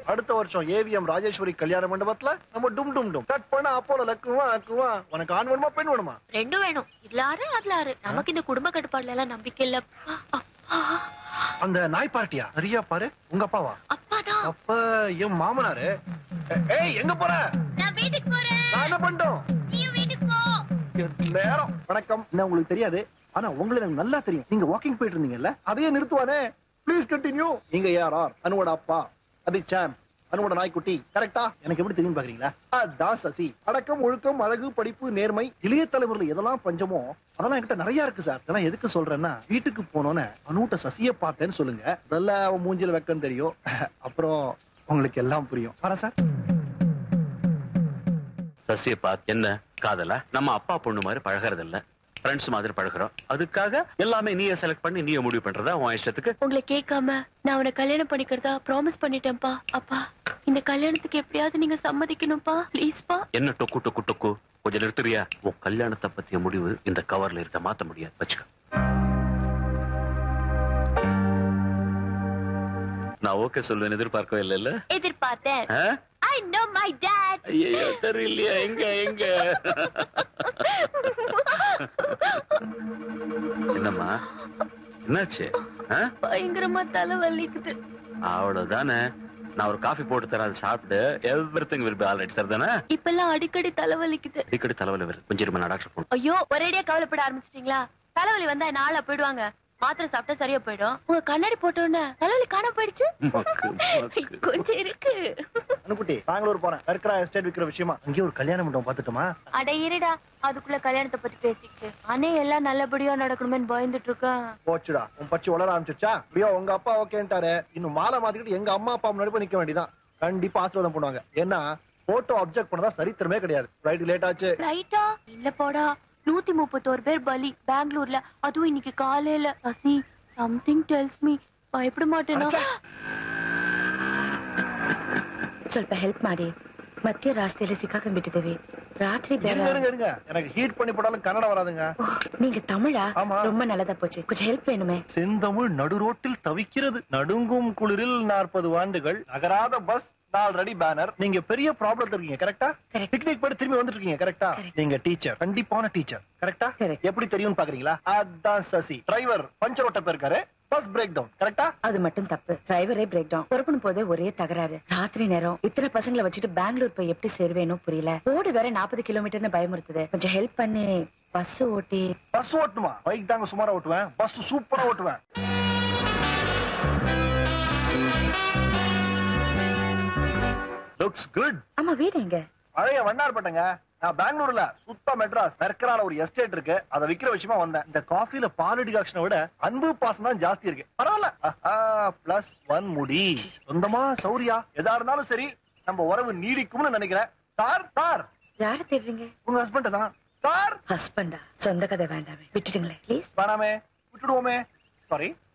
அடுத்த வருஷம் ஏவிஎம் ராஜேஸ்வரி கல்யாண மண்டபத்துல நம்ம டும் டும் டும் கட் பண்ண அப்போல லக்குவா அக்குவா உனக்கு ஆண் வேணுமா பெண் வேணுமா ரெண்டும் வேணும் இதுல ஆறு அதுல ஆறு நமக்கு இந்த குடும்ப கட்டுப்பாடுல எல்லாம் நம்பிக்கை இல்ல அப்பா அந்த நாய் பார்ட்டியா சரியா பாரு உங்க அப்பாவா அப்பாதான் அப்ப என் மாமனாரு ஏ- ஏய் எங்க போற நான் வீட்டுக்கு போறேன் நான் என்ன பண்ணிட்டோம் நீ வீட்டுக்கு போ நேரம் வணக்கம் என்ன உங்களுக்கு தெரியாது ஆனா உங்களை எனக்கு நல்லா தெரியும் நீங்க வாக்கிங் போயிட்டு இருந்தீங்கல்ல அதையே நிறுத்துவானே ப்ளீஸ் கண்டினியூ நீங்க யார் ஆர் அனுவோட அப்பா அபிக் சாம் அனுவோட நாய்க்குட்டி கரெக்டா எனக்கு எப்படி தெரியும் பாக்குறீங்களா அதான் சசி அடக்கம் ஒழுக்கம் அழகு படிப்பு நேர்மை இளைய தலைமுறையில எதெல்லாம் பஞ்சமோ அதெல்லாம் என்கிட்ட நிறைய இருக்கு சார் இதெல்லாம் எதுக்கு சொல்றேன்னா வீட்டுக்கு போனோன்னே அனுட்ட சசிய பார்த்தேன்னு சொல்லுங்க முதல்ல அவன் மூஞ்சில வெக்கம் தெரியும் அப்புறம் உங்களுக்கு எல்லாம் புரியும் வரேன் சார் சசிய பாத் என்ன காதலா நம்ம அப்பா பொண்ணு மாதிரி பழகிறது இல்ல ஃப்ரெண்ட்ஸ் மாதிரி பழகுறோம் அதுக்காக எல்லாமே நீயே செலக்ட் பண்ணி நீயே முடிவு பண்றதா உன் இஷ்டத்துக்கு உங்களை கேட்காம நான் அவனை கல்யாணம் பண்ணிக்கிறதா ப்ராமிஸ் பண்ணிட்டேன்ப்பா அப்பா இந்த கல்யாணத்துக்கு எப்படியாவது நீங்க சம்மதிக்கணும்ப்பா ப்ளீஸ்ப்பா என்ன டொக்கு டொக்கு டொக்கு கொஞ்சம் நிறுத்துறியா உன் கல்யாணத்தை பத்திய முடிவு இந்த கவர்ல இருக்க மாத்த முடியாது வச்சுக்க நான் ஓகே சொல்லுவேன் எதிர்பார்க்கவே இல்லைல்ல எதிர்பார்த்தேன் ஆ? ஐ நோ மை டாட் ஐயையோ தெரியலையா எங்க எங்க என்னம்மா என்னாச்சு ஆ? பயங்கரமா தலை வலிக்குது அவ்வளவுதானே நான் ஒரு காஃபி போட்டு தரேன் அதை சாப்பிட்டு everything will be all right sir தானே இப்பெல்லாம் அடிக்கடி தலை வலிக்குது அடிக்கடி தலைவலி வருது கொஞ்சம் இருமா, நான் டாக்டர் போகணும் ஐயோ ஒரேடியா கவலைப்பட ஆரம்பிச்சிட்டீங்களா தலைவலி வந்தா நாளா போயிடுவாங்க மாத்திரை சாப்பிட்டா சரியா போயிடும் உங்க கண்ணாடி போட்ட உடனே தலைவலி காணாம போயிடுச்சு மக்கு, மக்கு. கொஞ்சம் இருக்கு அனுக்குட்டி பெங்களூர் போறேன் கற்கரா எஸ்டேட் விக்கிற விஷயமா அங்கேயே ஒரு கல்யாண மண்டபம் பாத்துட்டுமா அட இருடா அதுக்குள்ள கல்யாணத்தை பத்தி பேசிக்கிட்டு அண்ணே எல்லாம் நல்லபடியா நடக்கணுமேன்னு பயந்துட்டு இருக்கேன் போச்சுடா உன் பச்சி வளர ஆரம்பிச்சிருச்சா அப்படியோ உங்க அப்பா ஓகேன்ட்டாரு இன்னும் மாலை மாத்திக்கிட்டு எங்க அம்மா அப்பா முன்னாடி போய் நிக்க வேண்டியதான் கண்டிப்பா ஆசீர்வாதம் பண்ணுவாங்க ஏன்னா போட்டோ அப்செக்ட் பண்ணதா சரித்திரமே கிடையாது ஃபிளைட் லேட் ஆச்சு ரைட்டா இல்ல போடா நூத்தி முப்பத்தோரு பேர் பலி பெங்களூர்ல அதுவும் இன்னைக்கு காலையில சசி சம்திங் டெல்ஸ் மீ பயப்பட மாட்டேனா ಅಚ್ಚಾ. ಸ್ವಲ್ಪ ಹೆಲ್ಪ್ ಮಾಡಿ ಮತ್ತೆ ರಾಸ್ತೆಯಲ್ಲಿ ಸಿಕ್ಕಾಕೊಂಡ್ಬಿಟ್ಟಿದ್ದೇವೆ ರಾತ್ರಿ ಬೇರೆ இருங்க இருங்க இருங்க எனக்கு ஹீட் பண்ணி போட்டாலும் கன்னடம் வராதுங்க ஓ, நீங்க தமிழா ஆமா. ரொம்ப நல்லதா போச்சு கொஞ்சம் ஹெல்ப் வேணுமே செந்தமிழ் நடுரோட்டில் தவிக்கிறது நடுங்கும் குளிரில் நாற்பது ஆண்டுகள் நகராத பஸ் நாலு பேனர் நீங்க பெரிய ப்ராப்ளம் இருக்கீங்க கரெக்டா Correct. பிக்னிக் போயிட்டு திரும்பி வந்துட்டு இருக்கீங்க கரெக்டா Correct. நீங்க டீச்சர் கண்டிப்பான டீச்சர் கரெக்டா Correct. எப்படி தெரியும்னு பாக்குறீங்களா அதான் சசி டிரைவர் பஞ்சர் ஓட்ட போயிருக்காரு பஸ் பிரேக் டவுன் கரெக்டா அது மட்டும் தப்பு டிரைவரே பிரேக் டவுன் புறப்படும் போதே ஒரே தகராறு ராத்திரி நேரம் இத்தனை பசங்களை வச்சுட்டு பெங்களூர் போய் எப்படி சேருவேனோ புரியல ரோடு வேற நாற்பது கிலோமீட்டர்னு பயமுறுத்துது கொஞ்சம் ஹெல்ப் பண்ணி பஸ் ஓட்டி பஸ் ஓட்டுமா பைக் தாங்க சுமாரா ஓட்டுவேன் பஸ் சூப்பரா ஓட்டுவேன் லுக்ஸ் குட் ஆமா வீடு எங்க பழைய வண்ணார்பட்டங்க நான் பெங்களூர்ல சுத்த மெட்ராஸ் மெர்க்கரால ஒரு எஸ்டேட் இருக்கு அதை விக்கிற விஷயமா வந்தேன் இந்த காஃபில பால் டிகாக்ஷனை விட அன்பு பாசம் தான் ஜாஸ்தி இருக்கு பரவாயில்ல பிளஸ் ஒன் முடி சொந்தமா சௌரியா எதா இருந்தாலும் சரி நம்ம உறவு நீடிக்கும்னு நினைக்கிறேன் சார் சார் யாரு தேடுறீங்க உங்க ஹஸ்பண்ட் தான் சார் ஹஸ்பண்டா சொந்த கதை வேண்டாமே விட்டுடுங்களேன் ப்ளீஸ் வேணாமே விட்டுடுவோமே சாரி